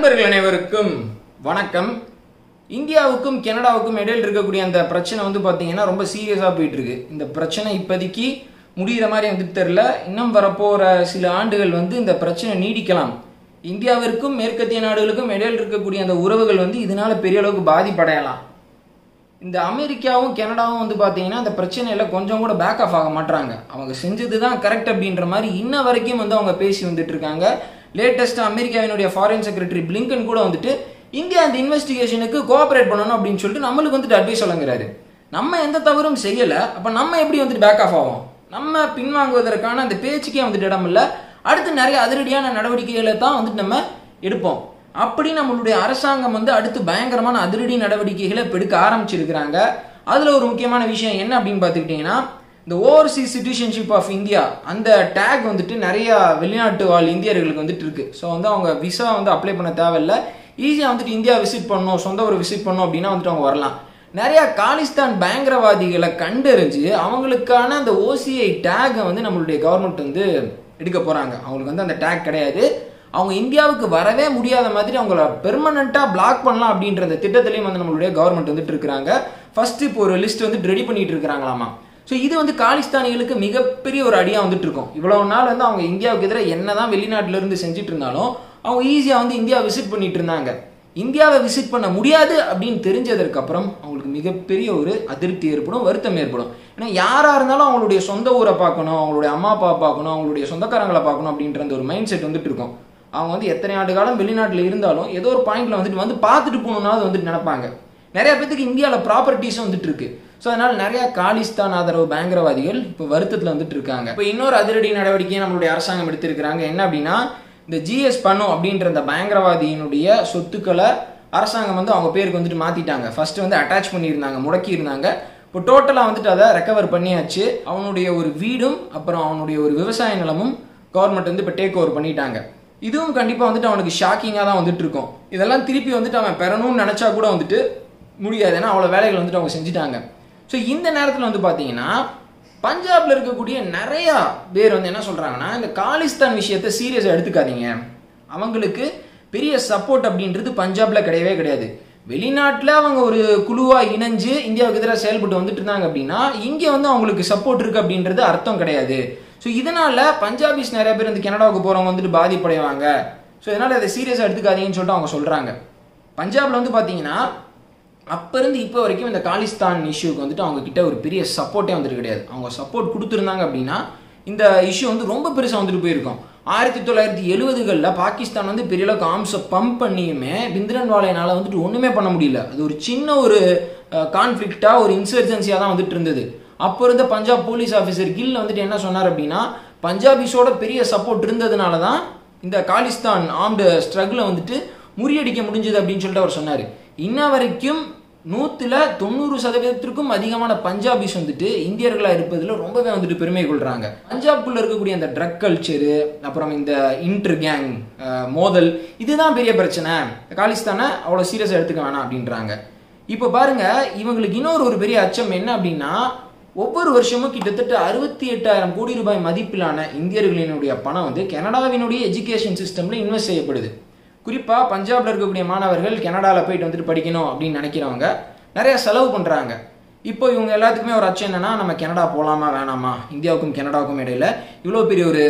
நண்பர்கள் அனைவருக்கும் வணக்கம் இந்தியாவுக்கும் கனடாவுக்கும் இடையில் இருக்கக்கூடிய அந்த பிரச்சனை வந்து பார்த்தீங்கன்னா ரொம்ப சீரியஸாக போயிட்டு இருக்கு இந்த பிரச்சனை இப்போதைக்கு முடிகிற மாதிரி வந்து தெரில இன்னும் வரப்போகிற சில ஆண்டுகள் வந்து இந்த பிரச்சனை நீடிக்கலாம் இந்தியாவிற்கும் மேற்கத்திய நாடுகளுக்கும் இடையில் இருக்கக்கூடிய அந்த உறவுகள் வந்து இதனால பெரிய அளவுக்கு பாதிப்படையலாம் இந்த அமெரிக்காவும் கனடாவும் வந்து பார்த்தீங்கன்னா அந்த பிரச்சனையில கொஞ்சம் கூட பேக் ஆஃப் ஆக மாட்டாங்க அவங்க செஞ்சது தான் கரெக்ட் அப்படின்ற மாதிரி இன்ன வரைக்கும் வந்து அவங்க பேசி வந்துட்டு இருக்காங்க லேட்டஸ்ட்டாக அமெரிக்காவினுடைய ஃபாரின் செக்ரட்டரி பிளிங்கன் கூட வந்துட்டு இந்தியா அந்த இன்வெஸ்டிகேஷனுக்கு கோஆபரேட் பண்ணணும் அப்படின்னு சொல்லிட்டு நம்மளுக்கு வந்துட்டு அட்வைஸ் வழங்குறாரு நம்ம எந்த தவறும் செய்யலை அப்போ நம்ம எப்படி வந்துட்டு பேக் ஆஃப் ஆகும் நம்ம பின்வாங்குவதற்கான அந்த பேச்சுக்கே வந்துட்டு இடம் இல்லை அடுத்து நிறைய அதிரடியான நடவடிக்கைகளை தான் வந்துட்டு நம்ம எடுப்போம் அப்படி நம்மளுடைய அரசாங்கம் வந்து அடுத்து பயங்கரமான அதிரடி நடவடிக்கைகளை இப்போ எடுக்க ஆரம்பிச்சிருக்கிறாங்க அதில் ஒரு முக்கியமான விஷயம் என்ன அப்படின்னு பார்த்துக்கிட்டிங்கன்னா இந்த ஓவர்சீஸ் சிட்டிசன்ஷிப் ஆஃப் இந்தியா அந்த டேக் வந்துட்டு நிறைய வெளிநாட்டு வாழ் இந்தியர்களுக்கு வந்துட்டு இருக்கு ஸோ வந்து அவங்க விசா வந்து அப்ளை பண்ண தேவையில்ல ஈஸியாக வந்துட்டு இந்தியா விசிட் பண்ணணும் சொந்த ஒரு விசிட் பண்ணணும் அப்படின்னா வந்துட்டு அவங்க வரலாம் நிறைய காலிஸ்தான் பயங்கரவாதிகளை கண்டறிஞ்சு அவங்களுக்கான அந்த ஓசிஐ டேகை வந்து நம்மளுடைய கவர்மெண்ட் வந்து எடுக்க போகிறாங்க அவங்களுக்கு வந்து அந்த டேக் கிடையாது அவங்க இந்தியாவுக்கு வரவே முடியாத மாதிரி அவங்கள பெர்மனண்ட்டாக பிளாக் பண்ணலாம் அப்படின்ற அந்த திட்டத்திலையும் வந்து நம்மளுடைய கவர்மெண்ட் வந்துட்டு இருக்கிறாங்க ஃபர்ஸ்ட் இப்போ ஒரு லிஸ்ட் வந்து ரெடி பண்ணிட்டு இருக்கிறாங்களாமா ஸோ இது வந்து காலிஸ்தானிகளுக்கு மிகப்பெரிய ஒரு அடியாக வந்துட்டு இருக்கும் இவ்வளவு நாள் வந்து அவங்க இந்தியாவுக்கு எதிராக என்னதான் வெளிநாட்டுல இருந்து செஞ்சுட்டு இருந்தாலும் அவங்க ஈஸியாக வந்து இந்தியா விசிட் பண்ணிட்டு இருந்தாங்க இந்தியாவை விசிட் பண்ண முடியாது அப்படின்னு தெரிஞ்சதற்கு அப்புறம் அவங்களுக்கு மிகப்பெரிய ஒரு அதிருப்தி ஏற்படும் வருத்தம் ஏற்படும் ஏன்னா யாரா இருந்தாலும் அவங்களுடைய சொந்த ஊரை பார்க்கணும் அவங்களுடைய அம்மா அப்பா பார்க்கணும் அவங்களுடைய சொந்தக்காரங்களை பார்க்கணும் அப்படின்ற அந்த ஒரு மைண்ட் செட் வந்துட்டு இருக்கும் அவங்க வந்து எத்தனை ஆண்டு காலம் வெளிநாட்டில் இருந்தாலும் ஏதோ ஒரு பாயிண்ட்ல வந்துட்டு வந்து பார்த்துட்டு போகணும்னாவது வந்துட்டு நினைப்பாங்க நிறைய பேத்துக்கு இந்தியாவில் ப்ராப்பர்ட்டிஸும் வந்துட்டு இருக்கு ஸோ அதனால நிறைய காலிஸ்தான் ஆதரவு பயங்கரவாதிகள் இப்போ வருத்தத்தில் வந்துட்டு இருக்காங்க இப்போ இன்னொரு அதிரடி நடவடிக்கையை நம்மளுடைய அரசாங்கம் எடுத்திருக்கிறாங்க என்ன அப்படின்னா இந்த ஜிஎஸ் பண்ணு அப்படின்ற அந்த பயங்கரவாதியினுடைய சொத்துக்களை அரசாங்கம் வந்து அவங்க பேருக்கு வந்துட்டு மாத்திட்டாங்க ஃபர்ஸ்ட் வந்து அட்டாச் பண்ணியிருந்தாங்க முடக்கி இருந்தாங்க இப்போ டோட்டலாக வந்துட்டு அதை ரெக்கவர் பண்ணியாச்சு அவனுடைய ஒரு வீடும் அப்புறம் அவனுடைய ஒரு விவசாய நிலமும் கவர்மெண்ட் வந்து இப்போ டேக் ஓவர் பண்ணிட்டாங்க இதுவும் கண்டிப்பாக வந்துட்டு அவனுக்கு ஷாக்கிங்காக தான் வந்துட்டு இருக்கும் இதெல்லாம் திருப்பி வந்துட்டு அவன் பெறணும்னு நினச்சா கூட வந்துட்டு முடியாது ஏன்னா அவ்வளோ வேலைகள் வந்துட்டு அவங்க செஞ்சுட்டாங்க ஸோ இந்த நேரத்தில் வந்து பார்த்தீங்கன்னா பஞ்சாப்ல இருக்கக்கூடிய நிறையா பேர் வந்து என்ன சொல்றாங்கன்னா இந்த காலிஸ்தான் விஷயத்தை சீரியஸாக எடுத்துக்காதீங்க அவங்களுக்கு பெரிய சப்போர்ட் அப்படின்றது பஞ்சாப்ல கிடையவே கிடையாது வெளிநாட்டில் அவங்க ஒரு குழுவாக இணைஞ்சு இந்தியாவுக்கு எதிராக செயல்பட்டு வந்துட்டு இருந்தாங்க அப்படின்னா இங்கே வந்து அவங்களுக்கு சப்போர்ட் இருக்கு அப்படின்றது அர்த்தம் கிடையாது ஸோ இதனால பஞ்சாபிஸ் நிறைய பேர் இந்த கனடாவுக்கு போகிறவங்க வந்துட்டு பாதிப்படைவாங்க ஸோ இதனால அதை சீரியஸாக எடுத்துக்காதீங்கன்னு சொல்லிட்டு அவங்க சொல்கிறாங்க பஞ்சாப்ல வந்து பார்த்தீங்கன்னா அப்போ இருந்து இப்போ வரைக்கும் இந்த காலிஸ்தான் இஷ்யூக்கு வந்துட்டு அவங்க கிட்ட ஒரு பெரிய சப்போர்ட்டே வந்துட்டு கிடையாது அவங்க சப்போர்ட் கொடுத்துருந்தாங்க அப்படின்னா இந்த இஷ்யூ வந்து ரொம்ப பெருசாக வந்துட்டு போயிருக்கும் ஆயிரத்தி தொள்ளாயிரத்தி எழுபதுகளில் பாகிஸ்தான் வந்து பெரிய அளவுக்கு ஆம்ஸை பம்ப் பண்ணியுமே பிந்திரன் வாழையினால வந்துட்டு ஒன்றுமே பண்ண முடியல அது ஒரு சின்ன ஒரு கான்ஃப்ளிக்டாக ஒரு இன்சர்ஜென்சியாக தான் வந்துட்டு இருந்தது அப்போ இருந்த பஞ்சாப் போலீஸ் ஆஃபீஸர் கில் வந்துட்டு என்ன சொன்னார் அப்படின்னா பஞ்சாபிஸோட பெரிய சப்போர்ட் இருந்ததுனால தான் இந்த காலிஸ்தான் ஆர்ம்டு ஸ்ட்ரகிளை வந்துட்டு முறியடிக்க முடிஞ்சது அப்படின்னு சொல்லிட்டு அவர் சொன்னார் இன்ன வரைக்கும் நூற்றுல தொண்ணூறு சதவீதத்திற்கும் அதிகமான பஞ்சாபிஸ் வந்துட்டு இந்தியர்களாக இருப்பதில் ரொம்பவே வந்துட்டு பெருமை கொள்கிறாங்க பஞ்சாப்குள்ளே இருக்கக்கூடிய அந்த ட்ரக் கல்ச்சரு அப்புறம் இந்த இன்டர் கேங் மோதல் இதுதான் பெரிய பிரச்சனை காலிஸ்தானை அவ்வளோ சீரியஸாக எடுத்துக்க வேணாம் அப்படின்றாங்க இப்போ பாருங்க இவங்களுக்கு இன்னொரு ஒரு பெரிய அச்சம் என்ன அப்படின்னா ஒவ்வொரு வருஷமும் கிட்டத்தட்ட அறுபத்தி எட்டாயிரம் கோடி ரூபாய் மதிப்பிலான இந்தியர்களினுடைய பணம் வந்து கனடாவினுடைய எஜுகேஷன் சிஸ்டம்ல இன்வெஸ்ட் செய்யப்படுது குறிப்பாக பஞ்சாப்ல இருக்கக்கூடிய மாணவர்கள் கனடாவில் போயிட்டு வந்துட்டு படிக்கணும் அப்படின்னு நினைக்கிறவங்க நிறைய செலவு பண்ணுறாங்க இப்போ இவங்க எல்லாத்துக்குமே ஒரு அச்சம் என்னன்னா நம்ம கனடா போகலாமா வேணாமா இந்தியாவுக்கும் கனடாவுக்கும் இடையில இவ்வளோ பெரிய ஒரு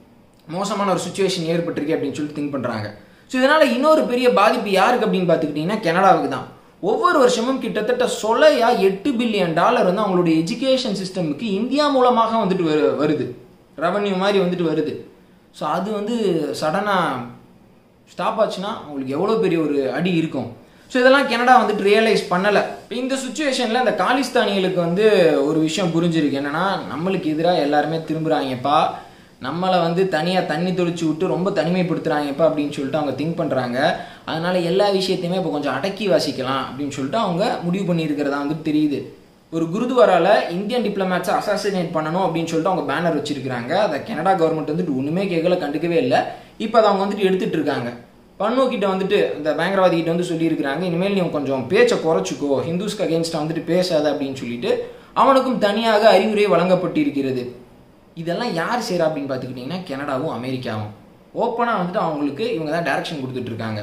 மோசமான ஒரு சுச்சுவேஷன் ஏற்பட்டிருக்கு அப்படின்னு சொல்லிட்டு திங்க் பண்ணுறாங்க ஸோ இதனால இன்னொரு பெரிய பாதிப்பு யாருக்கு அப்படின்னு பார்த்துக்கிட்டிங்கன்னா கனடாவுக்கு தான் ஒவ்வொரு வருஷமும் கிட்டத்தட்ட சொலையா எட்டு பில்லியன் டாலர் வந்து அவங்களுடைய எஜுகேஷன் சிஸ்டமுக்கு இந்தியா மூலமாக வந்துட்டு வரு வருது ரெவன்யூ மாதிரி வந்துட்டு வருது ஸோ அது வந்து சடனாக ஸ்டாப் ஆச்சுன்னா அவங்களுக்கு எவ்வளோ பெரிய ஒரு அடி இருக்கும் ஸோ இதெல்லாம் கனடா வந்துட்டு ரியலைஸ் பண்ணலை இந்த சுச்சுவேஷனில் இந்த காலிஸ்தானிகளுக்கு வந்து ஒரு விஷயம் புரிஞ்சிருக்கு என்னன்னா நம்மளுக்கு எதிராக எல்லாருமே திரும்புகிறாங்கப்பா நம்மளை வந்து தனியாக தண்ணி தொளிச்சு விட்டு ரொம்ப தனிமைப்படுத்துகிறாங்கப்பா அப்படின்னு சொல்லிட்டு அவங்க திங்க் பண்ணுறாங்க அதனால எல்லா விஷயத்தையுமே இப்போ கொஞ்சம் அடக்கி வாசிக்கலாம் அப்படின்னு சொல்லிட்டு அவங்க முடிவு பண்ணியிருக்கிறதா வந்து தெரியுது ஒரு குருதுவாரால இந்தியன் டிப்ளமேட்ஸை அசாசினேட் பண்ணணும் அப்படின்னு சொல்லிட்டு அவங்க பேனர் வச்சிருக்காங்க அதை கனடா கவர்மெண்ட் வந்துட்டு ஒன்றுமே கேட்கல கண்டுக்கவே இல்லை இப்போ அதை அவங்க வந்துட்டு எடுத்துட்டு இருக்காங்க பன்னு கிட்ட வந்துட்டு அந்த பயங்கரவாதி கிட்ட வந்து சொல்லியிருக்கிறாங்க இனிமேல் நீ கொஞ்சம் பேச்சை குறைச்சிக்கோ ஹிந்துஸ்க்கு அகேன்ஸ்டாக வந்துட்டு பேசாத அப்படின்னு சொல்லிட்டு அவனுக்கும் தனியாக அறிவுரை வழங்கப்பட்டிருக்கிறது இதெல்லாம் யார் செய்கிறா அப்படின்னு பார்த்துக்கிட்டிங்கன்னா கனடாவும் அமெரிக்காவும் ஓப்பனாக வந்துட்டு அவங்களுக்கு இவங்க தான் டைரக்ஷன் கொடுத்துட்டு இருக்காங்க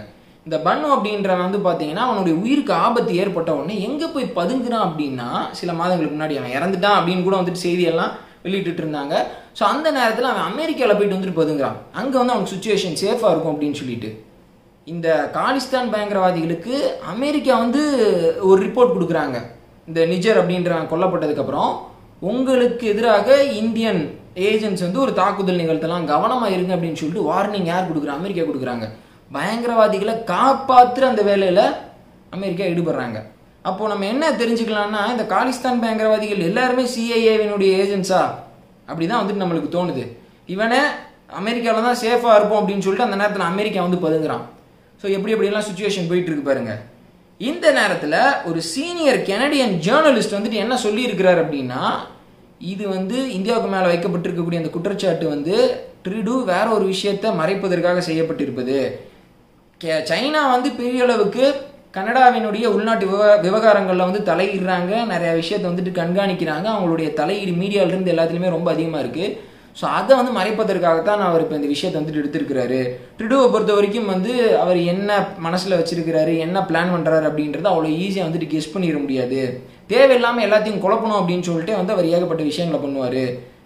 இந்த பன்னு அப்படின்றவன் வந்து பார்த்தீங்கன்னா அவனுடைய உயிருக்கு ஆபத்து ஏற்பட்ட உடனே எங்கே போய் பதுங்குறான் அப்படின்னா சில மாதங்களுக்கு முன்னாடி அவன் இறந்துட்டான் அப்படின்னு கூட வந்துட்டு செய்தியெல்லாம் வெளியிட்டு இருந்தாங்க ஸோ அந்த நேரத்தில் அவன் அமெரிக்காவில் போயிட்டு வந்துட்டு பதுங்குறான் அங்கே வந்து அவனுக்கு சுச்சுவேஷன் சேஃபாக இருக்கும் அப்படின்னு சொல்லிட்டு இந்த காலிஸ்தான் பயங்கரவாதிகளுக்கு அமெரிக்கா வந்து ஒரு ரிப்போர்ட் கொடுக்குறாங்க இந்த நிஜர் அப்படின்றவன் கொல்லப்பட்டதுக்கப்புறம் உங்களுக்கு எதிராக இந்தியன் ஏஜென்ட்ஸ் வந்து ஒரு தாக்குதல் நிகழ்த்தலாம் கவனமாக இருங்க அப்படின்னு சொல்லிட்டு வார்னிங் யார் கொடுக்குறாங்க அமெரிக்கா கொடுக்குறாங்க பயங்கரவாதிகளை காப்பாற்றுற அந்த வேலையில் அமெரிக்கா ஈடுபடுறாங்க அப்போ நம்ம என்ன தெரிஞ்சுக்கலாம்னா இந்த காலிஸ்தான் பயங்கரவாதிகள் எல்லாருமே சிஐஏவினுடைய ஏஜென்ட்ஸா அப்படிதான் வந்துட்டு நம்மளுக்கு தோணுது இவனே அமெரிக்காவில் தான் சேஃபாக இருப்போம் அப்படின்னு சொல்லிட்டு அந்த நேரத்தில் அமெரிக்கா வந்து பதுங்குறான் ஸோ எப்படி எப்படிலாம் சுச்சுவேஷன் போயிட்டு இருக்கு பாருங்க இந்த நேரத்தில் ஒரு சீனியர் கெனடியன் ஜேர்னலிஸ்ட் வந்துட்டு என்ன சொல்லியிருக்கிறார் அப்படின்னா இது வந்து இந்தியாவுக்கு மேலே வைக்கப்பட்டிருக்கக்கூடிய அந்த குற்றச்சாட்டு வந்து ட்ரிடு வேற ஒரு விஷயத்தை மறைப்பதற்காக செய்யப்பட்டிருப்பது கே- சைனா வந்து பெரிய அளவுக்கு கனடாவினுடைய உள்நாட்டு விவ விவகாரங்களில் வந்து தலையிடுறாங்க நிறைய விஷயத்தை வந்துட்டு கண்காணிக்கிறாங்க அவங்களுடைய தலையீடு மீடியால இருந்து எல்லாத்துலேயுமே ரொம்ப அதிகமாக இருக்கு ஸோ அதை வந்து மறைப்பதற்காகத்தான் அவர் இப்போ இந்த விஷயத்தை வந்துட்டு எடுத்திருக்கிறாரு ட்ரிடுவை பொறுத்த வரைக்கும் வந்து அவர் என்ன மனசில் வச்சிருக்கிறாரு என்ன பிளான் பண்ணுறாரு அப்படின்றத அவ்வளோ ஈஸியாக வந்துட்டு கெஸ் பண்ணிட முடியாது தேவையில்லாமல் எல்லாத்தையும் குழப்பணும் அப்படின்னு சொல்லிட்டு வந்து அவர் ஏகப்பட்ட விஷயங்களை பண்ணுவார்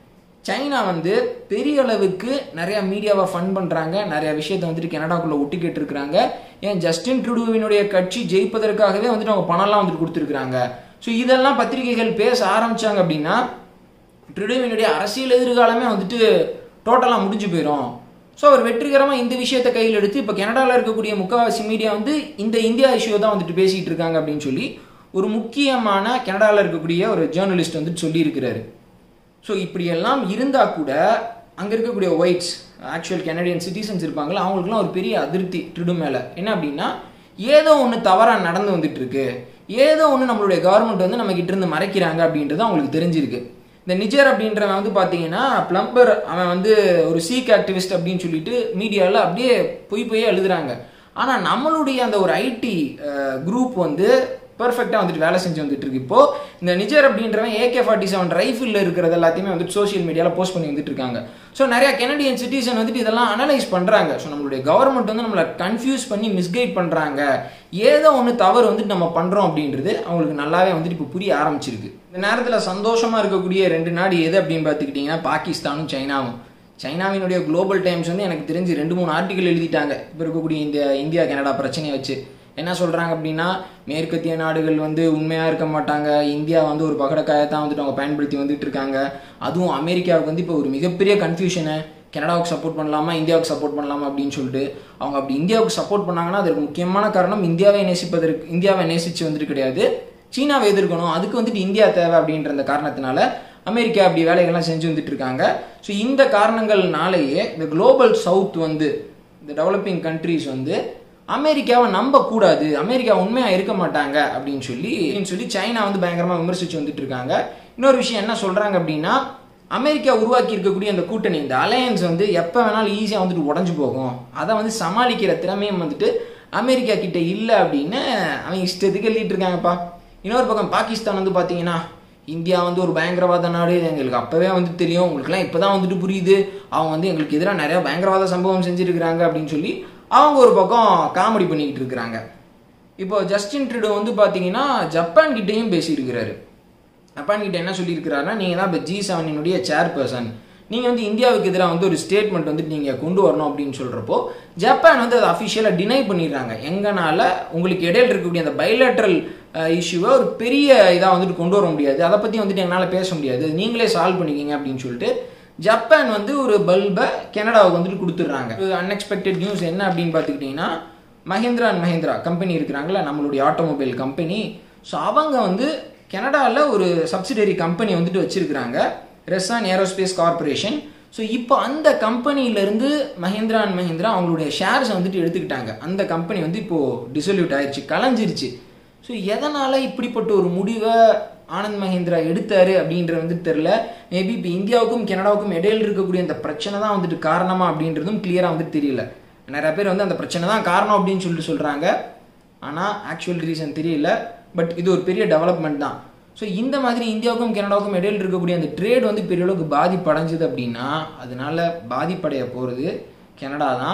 சைனா வந்து பெரிய அளவுக்கு நிறைய மீடியாவை ஃபண்ட் பண்றாங்க நிறைய விஷயத்தை வந்துட்டு கனடாக்குள்ள ஒட்டிக்கிட்டு இருக்கிறாங்க ஏன் ஜஸ்டின் ட்ரூடுவினுடைய கட்சி ஜெயிப்பதற்காகவே வந்துட்டு அவங்க பணம்லாம் வந்துட்டு கொடுத்துருக்காங்க ஸோ இதெல்லாம் பத்திரிகைகள் பேச ஆரம்பிச்சாங்க அப்படின்னா ட்ரூடுவினுடைய அரசியல் எதிர்காலமே வந்துட்டு டோட்டலாக முடிஞ்சு போயிடும் ஸோ அவர் வெற்றிகரமாக இந்த விஷயத்தை கையில் எடுத்து இப்போ கனடாவில் இருக்கக்கூடிய முக்கால்வாசி மீடியா வந்து இந்த இந்தியா இஷ்யூ தான் வந்துட்டு பேசிகிட்டு இருக்காங்க அப்படின்னு சொல்லி ஒரு முக்கியமான கனடாவில் இருக்கக்கூடிய ஒரு ஜேர்னலிஸ்ட் வந்துட்டு சொல்லியிருக்கிறாரு ஸோ இப்படியெல்லாம் இருந்தால் கூட அங்கே இருக்கக்கூடிய ஒயிட்ஸ் ஆக்சுவல் கெனடியன் சிட்டிசன்ஸ் இருப்பாங்களா அவங்களுக்குலாம் ஒரு பெரிய அதிருப்தி ட்ரிடு மேலே என்ன அப்படின்னா ஏதோ ஒன்று தவறாக நடந்து வந்துட்டு இருக்கு ஏதோ ஒன்று நம்மளுடைய கவர்மெண்ட் வந்து நம்ம கிட்ட இருந்து மறைக்கிறாங்க அப்படின்றது அவங்களுக்கு தெரிஞ்சிருக்கு இந்த நிஜர் அப்படின்றவன் வந்து பார்த்தீங்கன்னா பிளம்பர் அவன் வந்து ஒரு சீக் ஆக்டிவிஸ்ட் அப்படின்னு சொல்லிட்டு மீடியாவில் அப்படியே பொய் பொய்யே எழுதுறாங்க ஆனால் நம்மளுடைய அந்த ஒரு ஐடி குரூப் வந்து பர்ஃபெக்டாக வந்துட்டு வேலை செஞ்சு வந்துட்டு இருக்கு இப்போ இந்த நிஜர் அப்படின்றவன் ஏகே ஃபார்ட்டி செவன் ரைஃபிளில் இருக்கிறது எல்லாத்தையுமே வந்துட்டு சோஷியல் மீடியாவில் போஸ்ட் பண்ணி வந்துட்டு இருக்காங்க ஸோ நிறைய கெனடியன் சிட்டிசன் வந்துட்டு இதெல்லாம் அனலைஸ் பண்ணுறாங்க ஸோ நம்மளுடைய கவர்மெண்ட் வந்து நம்மளை கன்ஃபியூஸ் பண்ணி மிஸ்கைட் பண்ணுறாங்க ஏதோ ஒன்று தவறு வந்துட்டு நம்ம பண்ணுறோம் அப்படின்றது அவங்களுக்கு நல்லாவே வந்துட்டு இப்போ புரிய ஆரம்பிச்சிருக்கு இந்த நேரத்தில் சந்தோஷமாக இருக்கக்கூடிய ரெண்டு நாடு எது அப்படின்னு பார்த்துக்கிட்டிங்கன்னா பாகிஸ்தானும் சைனாவும் சைனாவினுடைய குளோபல் டைம்ஸ் வந்து எனக்கு தெரிஞ்சு ரெண்டு மூணு ஆர்டிக்கல் எழுதிட்டாங்க இப்போ இருக்கக்கூடிய இந்த இந்தியா கனடா பிரச்சனையை வச்சு என்ன சொல்கிறாங்க அப்படின்னா மேற்கத்திய நாடுகள் வந்து உண்மையாக இருக்க மாட்டாங்க இந்தியா வந்து ஒரு பகடக்காயை தான் வந்துட்டு அவங்க பயன்படுத்தி வந்துட்டு இருக்காங்க அதுவும் அமெரிக்காவுக்கு வந்து இப்போ ஒரு மிகப்பெரிய கன்ஃபியூஷனு கனடாவுக்கு சப்போர்ட் பண்ணலாமா இந்தியாவுக்கு சப்போர்ட் பண்ணலாமா அப்படின்னு சொல்லிட்டு அவங்க அப்படி இந்தியாவுக்கு சப்போர்ட் பண்ணாங்கன்னா அதற்கு முக்கியமான காரணம் இந்தியாவை நேசிப்பதற்கு இந்தியாவை நேசித்து வந்துட்டு கிடையாது சீனாவை எதிர்க்கணும் அதுக்கு வந்துட்டு இந்தியா தேவை அப்படின்ற அந்த காரணத்தினால அமெரிக்கா அப்படி வேலைகள்லாம் செஞ்சு வந்துட்டு இருக்காங்க ஸோ இந்த காரணங்கள்னாலேயே இந்த குளோபல் சவுத் வந்து இந்த டெவலப்பிங் கண்ட்ரீஸ் வந்து அமெரிக்காவை நம்பக்கூடாது அமெரிக்கா உண்மையாக இருக்க மாட்டாங்க அப்படின்னு சொல்லி அப்படின்னு சொல்லி சைனா வந்து பயங்கரமாக விமர்சிச்சு வந்துட்டு இருக்காங்க இன்னொரு விஷயம் என்ன சொல்கிறாங்க அப்படின்னா அமெரிக்கா உருவாக்கி இருக்கக்கூடிய அந்த கூட்டணி இந்த அலையன்ஸ் வந்து எப்போ வேணாலும் ஈஸியாக வந்துட்டு உடஞ்சு போகும் அதை வந்து சமாளிக்கிற திறமையும் வந்துட்டு அமெரிக்கா கிட்ட இல்லை அப்படின்னு அவங்க இஷ்டத்துக்கு எழுதிட்டு இருக்காங்கப்பா இன்னொரு பக்கம் பாகிஸ்தான் வந்து பார்த்தீங்கன்னா இந்தியா வந்து ஒரு பயங்கரவாத நாடு இது எங்களுக்கு அப்போவே வந்து தெரியும் உங்களுக்குலாம் இப்போ தான் வந்துட்டு புரியுது அவங்க வந்து எங்களுக்கு எதிராக நிறைய பயங்கரவாத சம்பவம் செஞ்சுருக்கிறாங்க அப்படின்னு சொல்லி அவங்க ஒரு பக்கம் காமெடி பண்ணிக்கிட்டு இருக்கிறாங்க இப்போ ஜஸ்டின் ட்ரிடோ வந்து பார்த்தீங்கன்னா ஜப்பான் கிட்டேயும் பேசியிருக்கிறாரு ஜப்பான் கிட்ட என்ன சொல்லியிருக்கிறாருன்னா நீங்கள் தான் இப்போ ஜி செவனினுடைய சேர்பர்சன் நீங்கள் வந்து இந்தியாவுக்கு எதிராக வந்து ஒரு ஸ்டேட்மெண்ட் வந்துட்டு நீங்கள் கொண்டு வரணும் அப்படின்னு சொல்கிறப்போ ஜப்பான் வந்து அதை அஃபிஷியலாக டினை பண்ணிடுறாங்க எங்கனால உங்களுக்கு இடையில இருக்கக்கூடிய அந்த பைலேட்ரல் இஷ்யூவை ஒரு பெரிய இதாக வந்துட்டு கொண்டு வர முடியாது அதை பற்றி வந்துட்டு என்னால் பேச முடியாது நீங்களே சால்வ் பண்ணிக்கிங்க அப்படின்னு சொல்லிட்டு ஜப்பான் வந்து ஒரு பல்பை கனடாவுக்கு வந்துட்டு கொடுத்துட்றாங்க அன்எக்ஸ்பெக்டட் நியூஸ் என்ன அப்படின்னு பார்த்துக்கிட்டிங்கன்னா மஹிந்திரா அண்ட் மஹிந்திரா கம்பெனி இருக்கிறாங்களே நம்மளுடைய ஆட்டோமொபைல் கம்பெனி ஸோ அவங்க வந்து கனடாவில் ஒரு சப்சிடரி கம்பெனி வந்துட்டு வச்சிருக்கிறாங்க ரெசான் ஏரோஸ்பேஸ் கார்பரேஷன் ஸோ இப்போ அந்த கம்பெனியிலேருந்து மஹிந்திரா அண்ட் மஹிந்திரா அவங்களுடைய ஷேர்ஸை வந்துட்டு எடுத்துக்கிட்டாங்க அந்த கம்பெனி வந்து இப்போது டிசல்யூட் ஆயிடுச்சு கலைஞ்சிருச்சு ஸோ எதனால் இப்படிப்பட்ட ஒரு முடிவை ஆனந்த் மஹிந்திரா எடுத்தாரு அப்படின்றது வந்து தெரில மேபி இப்போ இந்தியாவுக்கும் கனடாவுக்கும் இடையில இருக்கக்கூடிய அந்த பிரச்சனை தான் வந்துட்டு காரணமா அப்படின்றதும் கிளியராக வந்துட்டு தெரியல நிறைய பேர் வந்து அந்த பிரச்சனை தான் காரணம் அப்படின்னு சொல்லிட்டு சொல்கிறாங்க ஆனால் ஆக்சுவல் ரீசன் தெரியல பட் இது ஒரு பெரிய டெவலப்மெண்ட் தான் ஸோ இந்த மாதிரி இந்தியாவுக்கும் கனடாவுக்கும் இடையில இருக்கக்கூடிய அந்த ட்ரேட் வந்து பெரிய அளவுக்கு பாதிப்படைஞ்சது அப்படின்னா அதனால பாதிப்படைய போகிறது கனடா தான்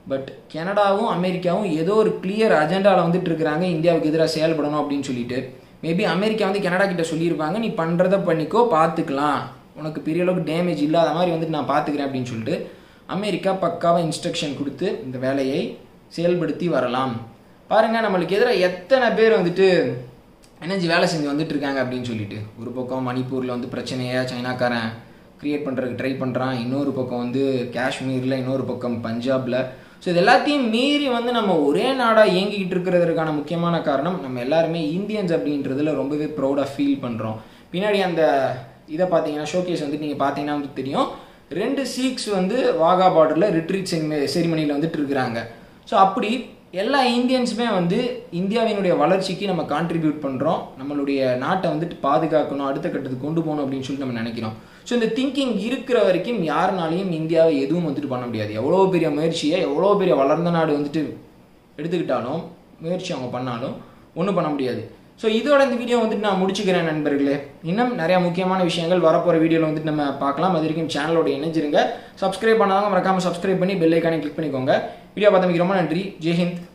பட் கனடாவும் அமெரிக்காவும் ஏதோ ஒரு கிளியர் அஜெண்டாவில் வந்துட்டு இருக்கிறாங்க இந்தியாவுக்கு எதிராக செயல்படணும் அப்படின்னு சொல்லிட்டு மேபி அமெரிக்கா வந்து கனடா கிட்ட சொல்லியிருப்பாங்க நீ பண்ணுறத பண்ணிக்கோ பார்த்துக்கலாம் உனக்கு பெரிய அளவுக்கு டேமேஜ் இல்லாத மாதிரி வந்துட்டு நான் பார்த்துக்கிறேன் அப்படின்னு சொல்லிட்டு அமெரிக்கா பக்காவாக இன்ஸ்ட்ரக்ஷன் கொடுத்து இந்த வேலையை செயல்படுத்தி வரலாம் பாருங்க நம்மளுக்கு எதிராக எத்தனை பேர் வந்துட்டு எனர்ஜி வேலை செஞ்சு வந்துட்டு இருக்காங்க அப்படின்னு சொல்லிட்டு ஒரு பக்கம் மணிப்பூரில் வந்து பிரச்சனையை சைனாக்காரன் கிரியேட் பண்ணுறதுக்கு ட்ரை பண்ணுறான் இன்னொரு பக்கம் வந்து காஷ்மீரில் இன்னொரு பக்கம் பஞ்சாபில் ஸோ இது எல்லாத்தையும் மீறி வந்து நம்ம ஒரே நாடாக இயங்கிக்கிட்டு இருக்கிறதுக்கான முக்கியமான காரணம் நம்ம எல்லாருமே இந்தியன்ஸ் அப்படின்றதுல ரொம்பவே ப்ரௌடாக ஃபீல் பண்ணுறோம் பின்னாடி அந்த இதை பார்த்தீங்கன்னா ஷோகேஸ் வந்து நீங்கள் பார்த்தீங்கன்னா வந்து தெரியும் ரெண்டு சீக்ஸ் வந்து வாகா பார்டரில் ரிட்ரீட் செரிமனியில் வந்துட்டு இருக்கிறாங்க ஸோ அப்படி எல்லா இந்தியன்ஸுமே வந்து இந்தியாவினுடைய வளர்ச்சிக்கு நம்ம கான்ட்ரிபியூட் பண்ணுறோம் நம்மளுடைய நாட்டை வந்துட்டு பாதுகாக்கணும் அடுத்த கட்டத்துக்கு கொண்டு போகணும் அப்படின்னு சொல்லிட்டு நம்ம நினைக்கிறோம் ஸோ இந்த திங்கிங் இருக்கிற வரைக்கும் யாருனாலையும் இந்தியாவை எதுவும் வந்துட்டு பண்ண முடியாது எவ்வளோ பெரிய முயற்சியை எவ்வளோ பெரிய வளர்ந்த நாடு வந்துட்டு எடுத்துக்கிட்டாலும் முயற்சி அவங்க பண்ணாலும் ஒன்றும் பண்ண முடியாது ஸோ இதோட இந்த வீடியோ வந்துட்டு நான் முடிச்சுக்கிறேன் நண்பர்களே இன்னும் நிறைய முக்கியமான விஷயங்கள் வரப்போகிற வீடியோவில் வந்துட்டு நம்ம பார்க்கலாம் அது வரைக்கும் சேனலோட இணைஞ்சிருங்க சப்ஸ்கிரைப் பண்ணாதவங்க மறக்காமல் சப்ஸ்கிரைப் பண்ணி பெல் ஐக்கானே கிளிக் பண்ணிக்கோங்க வீடியோ பார்த்தமைக்கு ரொம்ப நன்றி ஜெய்ஹிந்த்